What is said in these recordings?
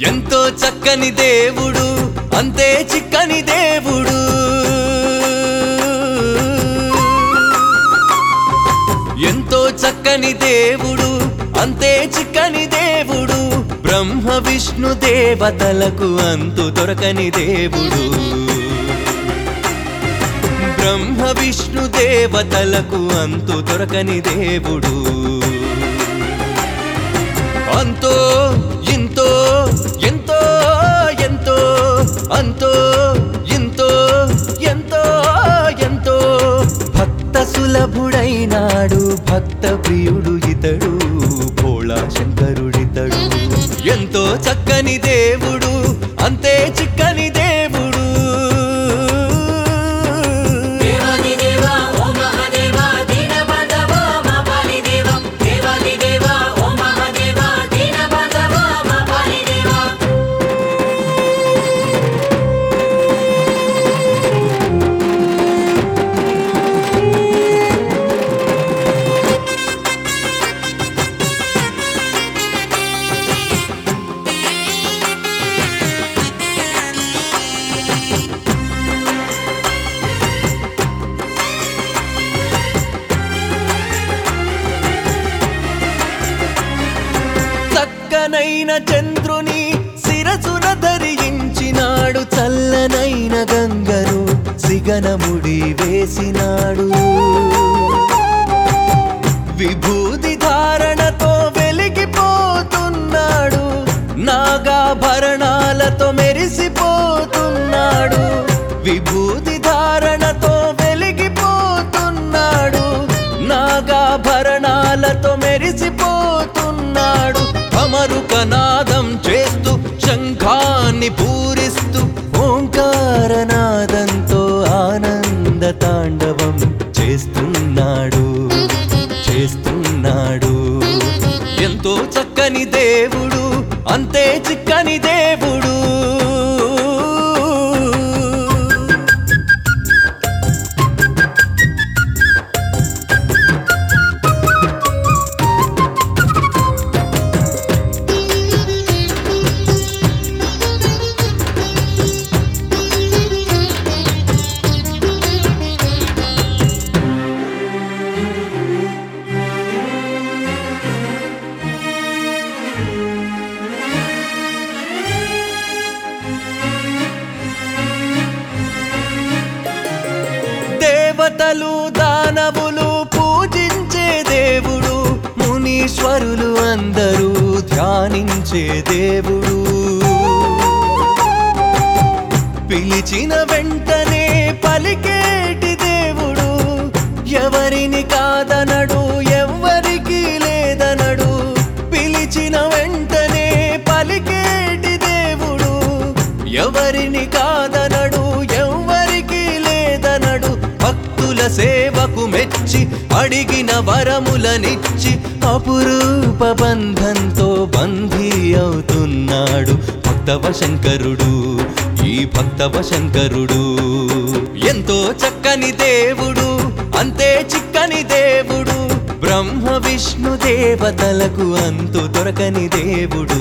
ఎంతో చక్కని దేవుడు అంతే చిక్కని దేవుడు ఎంతో చక్కని దేవుడు అంతే చిక్కని దేవుడు బ్రహ్మ విష్ణు దేవతలకు అంతు దొరకని దేవుడు బ్రహ్మ విష్ణు దేవతలకు అంతు దొరకని దేవుడు అంతో ఇంతో ఎంతో ఎంతో అంతో ఇంతో ఎంతో ఎంతో భక్త సులభుడైనాడు భక్త ప్రియుడు ఇతడు భోళా శంకరుడితడు ఎంతో చక్కని దేవుడు అంతే చిక్కని దేవుడు దేవాది దేవా ఓ మహాదేవా దీనబంధవా మా పాలిదేవా దేవాది దేవా ఓ మహాదేవా దీనబంధవా మా పాలిదేవా చక్కనైన చంద్రుని శిరసున ధరించినాడు చల్లనైన గంగను సిగనముడి వేసినాడు విభూతి ధారణతో వెలిగిపోతున్నాడు నాగాభరణాలతో మెరిసిపోతున్నాడు విభూతి ధారణతో వెలిగిపోతున్నాడు నాగాభరణాలతో మెరిసిపోతున్నాడు అమరుకనాదం చేస్తూ శంఖాన్ని పూరిస్తూ ఓంకారనాదంతో ఆనంద తాండవం చేస్తున్నాడు చేస్తున్నాడు ఎంతో చక్కని దేవుడు అంతే చిక్కని దేవుడు దేవతలు దానవులు పూజించే దేవుడు మునీశ్వరులు అందరూ ధ్యానించే దేవుడు పిలిచిన వెంటనే పలికేటి దేవుడు ఎవరిని కాదనడు ఎవ్వరికి లేదనడు పిలిచిన వెంటనే పలికేటి దేవుడు ఎవరిని కాదనడు ఎవ్వరికి లేదనడు భక్తుల సేవకు మెచ్చి అడిగిన వరములనిచ్చి అపురూప బంధంతో బంధీ అవుతున్నాడు భక్తవ శంకరుడు ఈ భక్తవ శంకరుడు ఎంతో చక్కని దేవుడు అంతే చిక్కని దేవుడు బ్రహ్మ విష్ణు దేవతలకు అంతు దొరకని దేవుడు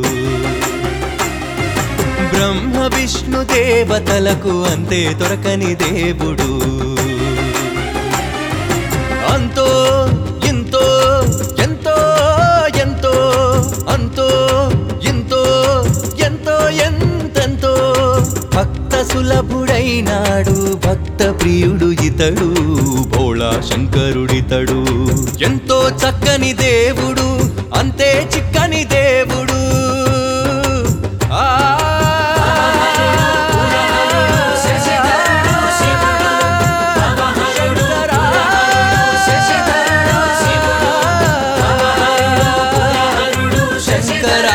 బ్రహ్మ విష్ణు దేవతలకు అంతే దొరకని దేవుడు అంతో ఇంతో ఎంతో ఎంతో అంతో ఇంతో ఎంతో ఎంతెంతో భక్త సులభుడైనాడు భక్త ప్రియుడు ఇతడు భోళా శంకరుడితడు ఎంతో చక్కని దేవుడు అంతే చిక్కని దేవుడు ఆ శశిధరుడు శివుడు నవహరుడు శశిధరుడు శివుడు నవహరుడు శశిధరుడు